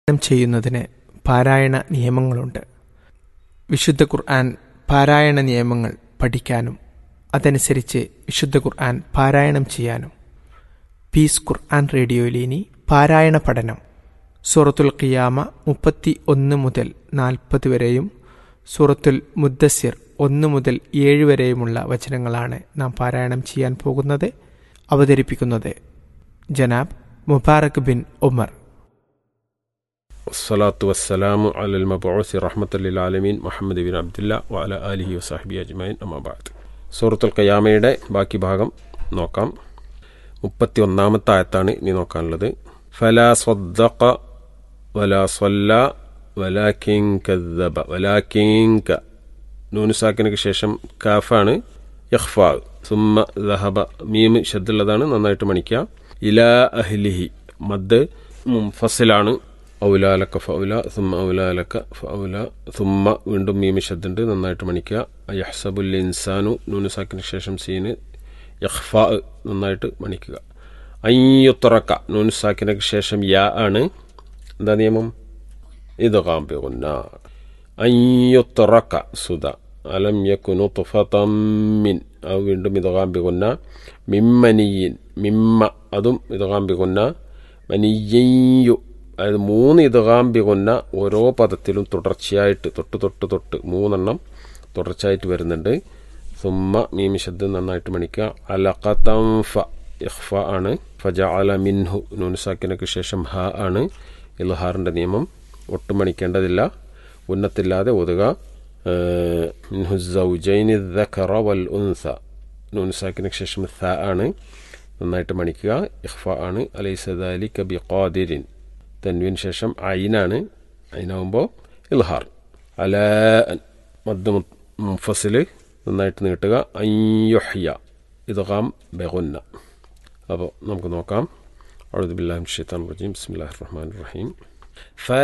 പാരായണം ചെയ്യുന്നതിന് പാരായണ നിയമങ്ങളുണ്ട് വിശുദ്ധ ഖുർആൻ പാരായണ നിയമങ്ങൾ പഠിക്കാനും അതനുസരിച്ച് വിശുദ്ധ ഖുർആൻ പാരായണം ചെയ്യാനും പീസ് ഖുർആൻ റേഡിയോയിൽ ഇനി പാരായണ പഠനം സൂറത്തുൽ ഖിയാമ മുപ്പത്തി ഒന്ന് മുതൽ നാൽപ്പത് വരെയും സൂറത്തുൽ മുദ്ദസിർ ഒന്ന് മുതൽ ഏഴ് വരെയുമുള്ള വചനങ്ങളാണ് നാം പാരായണം ചെയ്യാൻ പോകുന്നത് അവതരിപ്പിക്കുന്നത് ജനാബ് Mubarak bin Umar والصلاة والسلام على المبعوث رحمة للعالمين Muhammad bin Abdullah വഅല ആലിഹി വസാഹിബി അജ്മൈൻ അമ്മാബാദ് സൂറത്തുൽ ഖയാമയുടെ ബാക്കി ഭാഗം നോക്കാം മുപ്പത്തി ഒന്നാമത്തെ ആയത്താണ് ഇനി നോക്കാനുള്ളത് ഫലാ സ്വദ്ദഖ വലാ സ്വല്ല വലാക്കിൻ കദ്ദബ വലാക്കിൻ ക നൂനുസാക്കിനക്ക് ശേഷം കാഫാണ് യഖ്ഫാ സുമ്മ ദഹബ മീം ഷദ്ദുള്ളതാണ് നന്നായിട്ട് മണിക്കുക ഇലാ അഹ്ലിഹി മദ് മുംഫസിലാണ് ഔലാലക്ക ഫൗല സുമ്മ ഔലാലക്ക ഫൗല സുമ്മ വീണ്ടും മീമി ഷദ്ദുണ്ട് നന്നായിട്ട് മണിക്കുക യഹ്സബുൽ ഇൻസാനു നൂനുസാക്കിന് ശേഷം സീന് യഹ്ഫ നന്നായിട്ട് മണിക്കുക അയ്യുത്തുറക്ക നൂനുസാക്കിനക്ക് ശേഷം യാ ആണ് എന്താ നിയമം ഇത് കാമ്പികുന്ന അയ്യുത്തുറക്ക സുത അലം യക്കുനു തുഫതമ്മിൻ അത് വീണ്ടും ഇത് കാമ്പികുന്ന മിമ്മനിയിൻ മിമ്മ അതും ഇത് കാമ്പികുന്ന മനിയ്യു അതായത് മൂന്ന് ഇതുകാമ്പി കൊന്ന ഓരോ പദത്തിലും തുടർച്ചയായിട്ട് തൊട്ട് തൊട്ട് തൊട്ട് മൂന്നെണ്ണം തുടർച്ചയായിട്ട് വരുന്നുണ്ട് സുമ്മ മീമിശബ്ദം നന്നായിട്ട് മണിക്കുക അലഖതംഫ ഇഖ്ഫ ആണ് ഫജ അല മിൻഹു നൂനുസാക്കിനക്ക് ശേഷം ഹ ആണ് ഇൽഹാറിൻ്റെ നിയമം ഒട്ടും മണിക്കേണ്ടതില്ല ഉന്നത്തില്ലാതെ ഒതുക മിൻഹു സൗജൈനി ദഖറ വൽ ഉൻസ നൂനുസാക്കിനക്ക് ശേഷം ഥ ആണ് നന്നായിട്ട് മണിക്കുക ഇഖ്ഫ ആണ് അലൈസദാലി കബി ഖാദിരിൻ തൻവിന് ശേഷം ഐനാണ് ഐനാവുമ്പോൾ ഇൽഹാർ അല മദ് മുഫസിൽ നന്നായിട്ട് നീട്ടുക അയ്യൊഹ്യ ഇതുകാം ബെഗുന്ന അപ്പോൾ നമുക്ക് നോക്കാം അഴുദുബില്ലാഹിം ഷെയ്ത്താൻ റജീം ബിസ്മില്ലാഹിർ റഹ്മാൻ റഹീം